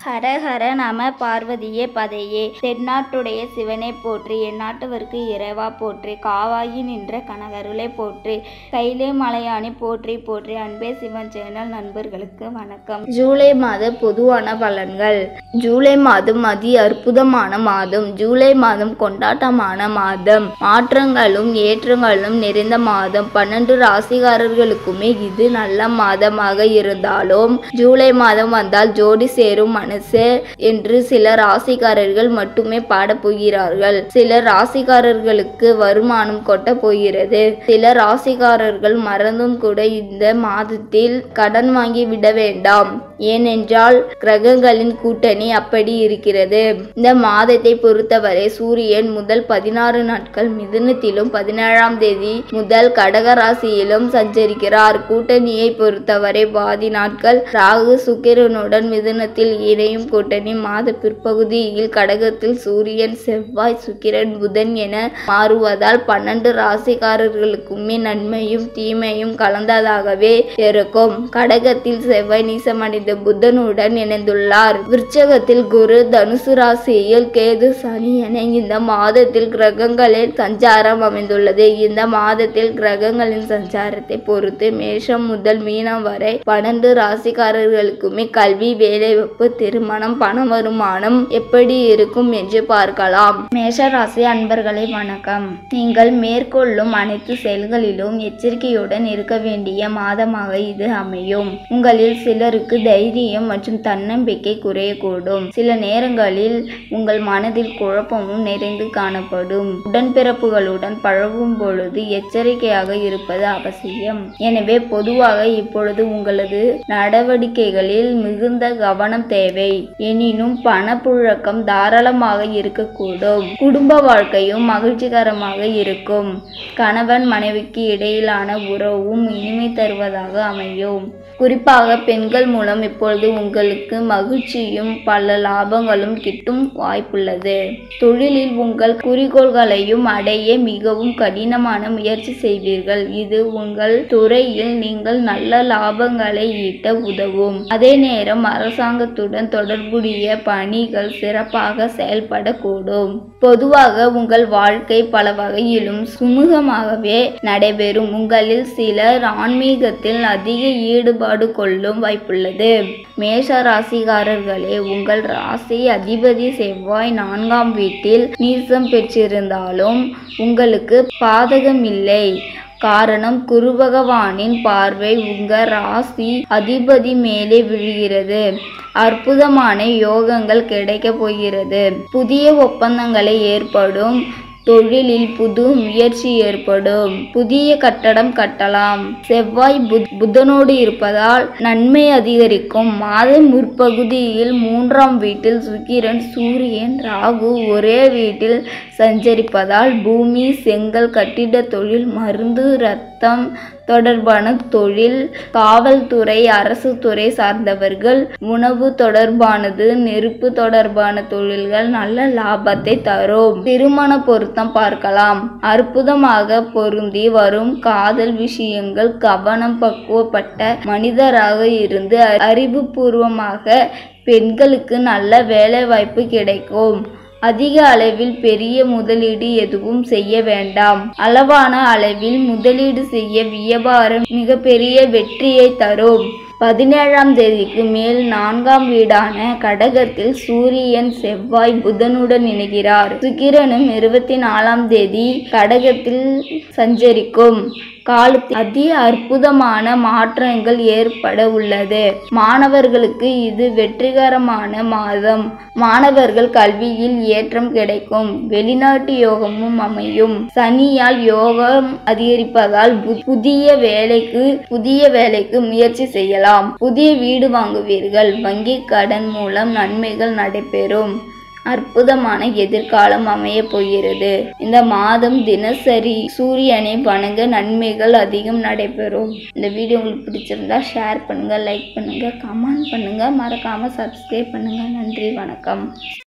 ஹரஹர நம பார்வதியே பதையே தென்னாட்டுடைய சிவனை போற்றி எந்நாட்டவர்க்கு இறைவா போற்றி காவாயி நின்ற கனகருளை போற்றி கைலே மலையானி போற்றி போற்றி அன்பே சிவன் சேனல் நண்பர்களுக்கு வணக்கம் ஜூலை மாத பொதுவான பலன்கள் ஜூலை மாதம் அதி அற்புதமான மாதம் ஜூலை மாதம் கொண்டாட்டமான மாதம் மாற்றங்களும் ஏற்றங்களும் நிறைந்த மாதம் பன்னெண்டு ராசிகாரர்களுக்குமே இது நல்ல மாதமாக இருந்தாலும் ஜூலை மாதம் வந்தால் ஜோடி சேரும் மனசு என்று சில ராசிக்காரர்கள் மட்டுமே பாடப் போகிறார்கள் சில ராசிக்காரர்களுக்கு வருமானம் கொட்ட போகிறது சில ராசிக்காரர்கள் மறந்தும் கூட இந்த மாதத்தில் கடன் வாங்கி விட வேண்டாம் ஏனென்றால் கிரகங்களின் கூட்டணி அப்படி இருக்கிறது இந்த மாதத்தை பொறுத்தவரை சூரியன் முதல் பதினாறு நாட்கள் மிதுனத்திலும் பதினேழாம் தேதி முதல் கடக ராசியிலும் சஞ்சரிக்கிறார் கூட்டணியை பொறுத்தவரை பாதி நாட்கள் ராகு சுக்கிரனுடன் மிதுனத்தில் இணையும் கூட்டணி மாத பிற்பகுதியில் கடகத்தில் சூரியன் செவ்வாய் சுக்கிரன் புதன் என மாறுவதால் பன்னெண்டு ராசிக்காரர்களுக்குமே நன்மையும் தீமையும் கலந்ததாகவே இருக்கும் கடகத்தில் செவ்வாய் நீசமடைந்த புதனுடன் இணைந்துள்ளார் விருச்சகத்தில் குரு தனுசு ராசியில் கேது சனி என இந்த மாதத்தில் கிரகங்களின் சஞ்சாரம் அமைந்துள்ளது இந்த மாதத்தில் கிரகங்களின் சஞ்சாரத்தை பொறுத்து மேஷம் முதல் மீனம் வரை பன்னெண்டு ராசிக்காரர்களுக்குமே கல்வி வேலைவாய்ப்பு திருமணம் பண வருமானம் எப்படி இருக்கும் என்று பார்க்கலாம் மேஷ ராசி அன்பர்களே வணக்கம் நீங்கள் மேற்கொள்ளும் அனைத்து செயல்களிலும் எச்சரிக்கையுடன் இருக்க வேண்டிய மாதமாக இது அமையும் உங்களில் சிலருக்கு தைரியம் மற்றும் தன்னம்பிக்கை குறையக்கூடும் சில நேரங்களில் உங்கள் மனதில் குழப்பமும் நிறைந்து காணப்படும் உடன்பிறப்புகளுடன் பழகும் பொழுது எச்சரிக்கையாக இருப்பது அவசியம் எனவே பொதுவாக இப்பொழுது உங்களது நடவடிக்கைகளில் மிகுந்த கவனம் தேவை எனினும் பணப்புழக்கம் தாராளமாக இருக்கக்கூடும் குடும்ப வாழ்க்கையும் மகிழ்ச்சிகரமாக இருக்கும் கணவன் மனைவிக்கு இடையிலான உறவும் இனிமை தருவதாக அமையும் குறிப்பாக பெண்கள் மூலம் இப்பொழுது உங்களுக்கு மகிழ்ச்சியும் பல லாபங்களும் கிட்டும் வாய்ப்புள்ளது தொழிலில் உங்கள் குறிக்கோள்களையும் அடைய மிகவும் கடினமான முயற்சி செய்வீர்கள் இது உங்கள் துறையில் நீங்கள் நல்ல லாபங்களை ஈட்ட உதவும் அதே நேரம் அரசாங்கத்துடன் தொடர்புடைய பணிகள் சிறப்பாக செயல்படக்கூடும் பொதுவாக உங்கள் வாழ்க்கை பல வகையிலும் சுமூகமாகவே நடைபெறும் உங்களில் சிலர் ஆன்மீகத்தில் அதிக ஈடுபாடு கொள்ளும் வாய்ப்புள்ளது மேஷ ராசிகாரர்களே உங்கள் ராசி அதிபதி செவ்வாய் நான்காம் வீட்டில் நீசம் பெற்றிருந்தாலும் உங்களுக்கு பாதகமில்லை காரணம் குரு பகவானின் பார்வை உங்க ராசி அதிபதி மேலே விழுகிறது அற்புதமான யோகங்கள் கிடைக்க போகிறது புதிய ஒப்பந்தங்களை ஏற்படும் தொழிலில் புது முயற்சி ஏற்படும் புதிய கட்டடம் கட்டலாம் செவ்வாய் புத் புதனோடு இருப்பதால் நன்மை அதிகரிக்கும் மாத முற்பகுதியில் மூன்றாம் வீட்டில் சுக்கிரன் சூரியன் ராகு ஒரே வீட்டில் சஞ்சரிப்பதால் பூமி செங்கல் கட்டிட தொழில் மருந்து ரத்தம் தொடர்பான தொழில் காவல்துறை அரசு துறை சார்ந்தவர்கள் உணவு தொடர்பானது நெருப்பு தொடர்பான தொழில்கள் நல்ல லாபத்தை தரும் திருமண பொருத்தம் பார்க்கலாம் அற்புதமாக பொருந்தி வரும் காதல் விஷயங்கள் கவனம் பக்குவப்பட்ட மனிதராக இருந்து அறிவுபூர்வமாக பெண்களுக்கு நல்ல வேலை வாய்ப்பு கிடைக்கும் அதிக அளவில் பெரிய முதலீடு எதுவும் செய்ய வேண்டாம் அளவான அளவில் முதலீடு செய்ய வியாபாரம் மிகப்பெரிய வெற்றியை தரும் பதினேழாம் தேதிக்கு மேல் நான்காம் வீடான கடகத்தில் சூரியன் செவ்வாய் புதனுடன் இணைகிறார் சுக்கிரனும் இருபத்தி நாலாம் தேதி கடகத்தில் சஞ்சரிக்கும் காலத்தில் அதி அற்புதமான மாற்றங்கள் ஏற்பட உள்ளது மாணவர்களுக்கு இது வெற்றிகரமான மாதம் மாணவர்கள் கல்வியில் ஏற்றம் கிடைக்கும் வெளிநாட்டு யோகமும் அமையும் சனியால் யோகம் அதிகரிப்பதால் புதிய வேலைக்கு புதிய வேலைக்கு முயற்சி செய்யலாம் புதிய வீடு வாங்குவீர்கள் வங்கி கடன் மூலம் நன்மைகள் நடைபெறும் அற்புதமான எதிர்காலம் அமைய போகிறது இந்த மாதம் தினசரி சூரியனை வணங்க நன்மைகள் அதிகம் நடைபெறும் இந்த வீடியோ உங்களுக்கு பிடிச்சிருந்தா ஷேர் பண்ணுங்க லைக் பண்ணுங்க கமெண்ட் பண்ணுங்க மறக்காம சப்ஸ்கிரைப் பண்ணுங்க நன்றி வணக்கம்